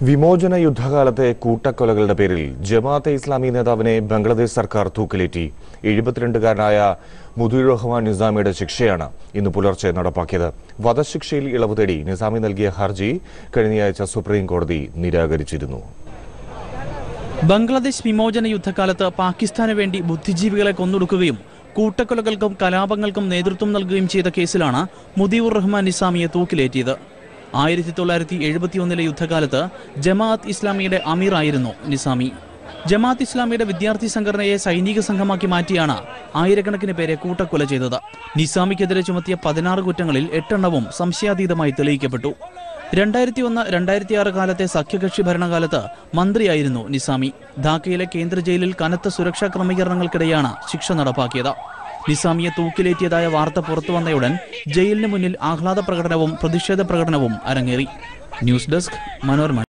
വിമോചന യുദ്ധകാലത്തെ കൂട്ടക്കൊലകളുടെ പേരിൽ ജമാഅത്തെ ഇസ്ലാമി നേതാവിനെ ബംഗ്ലാദേശ് സർക്കാർ തൂക്കിലേറ്റി എഴുപത്തിരണ്ടുകാരനായ മുദീർ റഹ്മാൻ നിസാമിയുടെ ശിക്ഷയാണ് ഇന്ന് പുലർച്ചെ നടപ്പാക്കിയത് വധശിക്ഷയിൽ ഇളവ് തേടി നിസാമി നൽകിയ ഹർജി കഴിഞ്ഞയാഴ്ച സുപ്രീം കോടതി നിരാകരിച്ചിരുന്നു ബംഗ്ലാദേശ് വിമോചന യുദ്ധകാലത്ത് പാകിസ്ഥാന് വേണ്ടി ബുദ്ധിജീവികളെ കൊന്നൊടുക്കുകയും കൂട്ടക്കൊലകൾക്കും കലാപങ്ങൾക്കും നേതൃത്വം നൽകുകയും ചെയ്ത കേസിലാണ് മുദീവുർ റഹ്മാൻ നിസാമിയെ തൂക്കിലേറ്റിയത് ആയിരത്തി തൊള്ളായിരത്തി എഴുപത്തിയൊന്നിലെ യുദ്ധകാലത്ത് ജമാഅത്ത് ഇസ്ലാമിയുടെ അമീറായിരുന്നു നിസാമി ജമാഅത്ത് ഇസ്ലാമിയുടെ വിദ്യാർത്ഥി സംഘടനയെ സൈനിക സംഘമാക്കി മാറ്റിയാണ് ആയിരക്കണക്കിന് പേരെ കൂട്ടക്കൊല ചെയ്തത് നിസാമിക്കെതിരെ ചുമത്തിയ പതിനാറ് കുറ്റങ്ങളിൽ എട്ടെണ്ണവും സംശയാതീതമായി തെളിയിക്കപ്പെട്ടു രണ്ടായിരത്തി ഒന്ന് രണ്ടായിരത്തി ആറ് കാലത്തെ സഖ്യകക്ഷി ഭരണകാലത്ത് മന്ത്രിയായിരുന്നു നിസാമി ധാക്കയിലെ കേന്ദ്ര ജയിലിൽ കനത്ത സുരക്ഷാ ക്രമീകരണങ്ങൾക്കിടെയാണ് ശിക്ഷ നടപ്പാക്കിയത് നിസാമിയെ തൂക്കിലേറ്റിയതായ വാർത്ത പുറത്തുവന്നയുടൻ ജയിലിന് മുന്നിൽ ആഹ്ലാദ പ്രകടനവും പ്രതിഷേധ പ്രകടനവും അരങ്ങേറി ന്യൂസ് ഡെസ്ക് മനോരമ